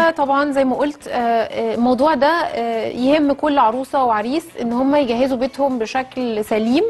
الحقيقه طبعا زي ما قلت آه، آه، الموضوع ده آه، يهم كل عروسه وعريس ان هم يجهزوا بيتهم بشكل سليم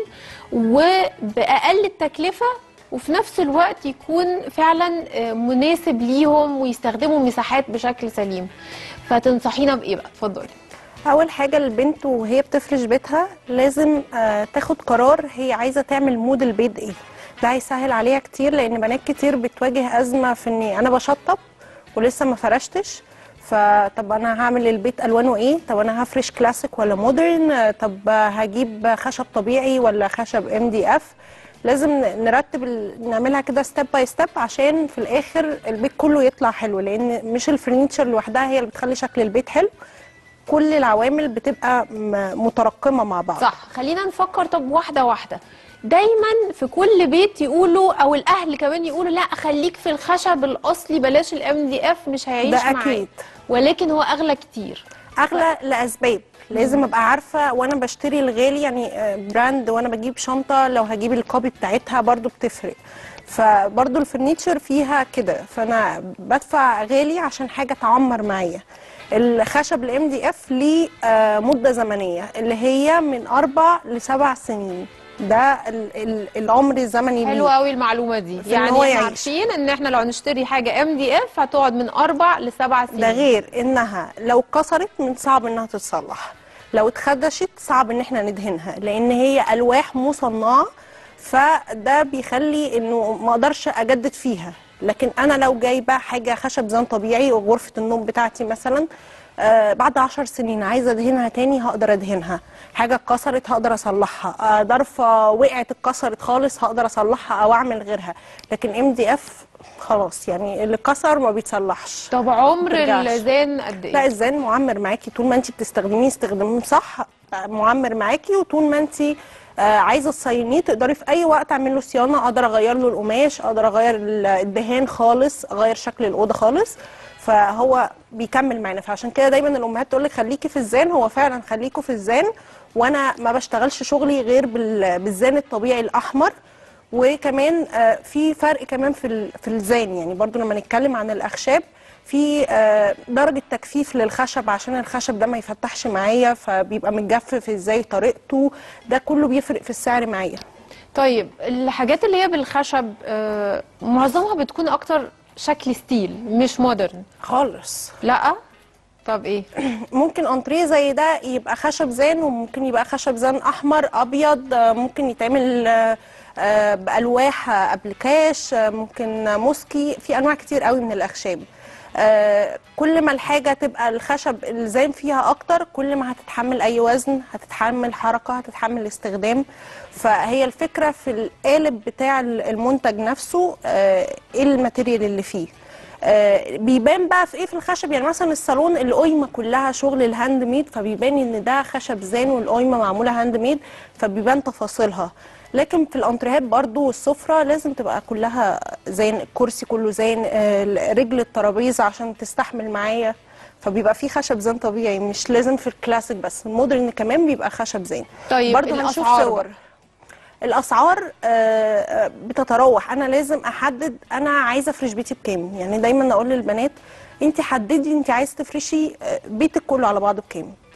وباقل التكلفه وفي نفس الوقت يكون فعلا آه، مناسب ليهم ويستخدموا مساحات بشكل سليم فتنصحينا بايه بقى اتفضلي اول حاجه البنت وهي بتفرش بيتها لازم آه، تاخد قرار هي عايزه تعمل مود البيت ايه ده هيسهل عليها كتير لان بنات كتير بتواجه ازمه في اني انا بشطب ولسه ما فرشتش فطب انا هعمل البيت الوانه ايه طب انا هفرش كلاسيك ولا مودرن آه، طب هجيب خشب طبيعي ولا خشب ام دي اف لازم ن- نرتب ال- نعملها كده ستيب باي ستيب عشان في الاخر البيت كله يطلع حلو لان مش الفرنيتشر لوحدها هي اللي بتخلي شكل البيت حلو كل العوامل بتبقى م- متراكمه مع بعض صح خلينا نفكر طب واحده واحده دايما في كل بيت يقولوا او الاهل كمان يقولوا لا خليك في الخشب الاصلي بلاش الام دي اف مش هيعيش ده معاك أكيد. ولكن هو اغلى كتير اغلى لاسباب لازم ابقى عارفه وانا بشتري الغالي يعني آه، براند وانا بجيب شنطه لو هجيب الكوبي بتاعتها برضو بتفرق فبرضو الفرنيتشر فيها كده فانا بدفع غالي عشان حاجه تعمر معايا الخشب الام دي اف ليه آه، مده زمنيه اللي هي من اربع لسبع سنين ده ال- ال- العمر الزمني حلو ليه قوي المعلومه دي في إن يعني هو احنا يعيش. عارفين ان احنا لو نشتري حاجه ام دي اف هتقعد من اربع لسبع سنين ده غير انها لو اتكسرت من صعب انها تتصلح لو اتخدشت صعب ان احنا ندهنها لان هي الواح مصنعه فده بيخلي انه ما اقدرش اجدد فيها لكن انا لو جايبه حاجه خشب زان طبيعي وغرفه النوم بتاعتي مثلا آه بعد عشر سنين عايزه ادهنها تاني هقدر ادهنها حاجه اتكسرت هقدر اصلحها آه ضرفه وقعت اتكسرت خالص هقدر اصلحها او اعمل غيرها لكن ام دي اف خلاص يعني اللي كسر ما بيتصلحش طب عمر ترجعش. الزان قد لا ايه الزان معمر معاكي طول ما انت بتستخدميه استخدامه صح آه، معمر معاكي وطول ما انت آه، عايزه تصينيه تقدري في اي وقت اعمل له صيانه اقدر اغير له القماش اقدر اغير ال- الدهان خالص اغير شكل الاوضه خالص فهو بيكمل معانا فعشان كده دايما الامهات تقول لك خليكي في الزان هو فعلا خليكوا في الزان وانا ما بشتغلش شغلي غير بال- بالزان الطبيعي الاحمر وكمان آه، في فرق كمان في ال- في الزان يعني برضو لما نتكلم عن الاخشاب في آه، درجة تجفيف للخشب عشان الخشب ده ما يفتحش معايا فبيبقى متجفف ازاي طريقته ده كله بيفرق في السعر معايا طيب الحاجات اللي هي بالخشب آه، معظمها بتكون اكتر شكل ستيل مش مودرن خالص لا طب ايه ممكن انتريه زي ده يبقى خشب زان وممكن يبقى خشب زان احمر ابيض آه، ممكن يتعمل آه، آه، بالواح آه، ابلكاش آه، ممكن موسكي في انواع كتير قوي من الاخشاب آه، كل ما الحاجه تبقى الخشب الزان فيها اكتر كل ما هتتحمل اي وزن هتتحمل حركه هتتحمل استخدام فهي الفكره في القالب بتاع المنتج نفسه آه، ايه الماتيريال اللي فيه آه، بيبان بقى في ايه في الخشب يعني مثلا الصالون القايمه كلها شغل الهاند ميد فبيبان ان ده خشب زان والقايمه معموله هاند ميد فبيبان تفاصيلها لكن في الانتريهات برضو والسفره لازم تبقى كلها زين الكرسي كله زين آه، رجل الترابيزه عشان تستحمل معايا فبيبقى في خشب زان طبيعي مش لازم في الكلاسيك بس المودرن كمان بيبقى خشب زان طيب برضو هنشوف الأسعار صور بقى. الاسعار آه، آه، بتتراوح انا لازم احدد انا عايزه افرش بيتي بكام يعني دايما اقول للبنات انت حددي انت عايزه تفرشي آه، بيتك كله على بعضه بكام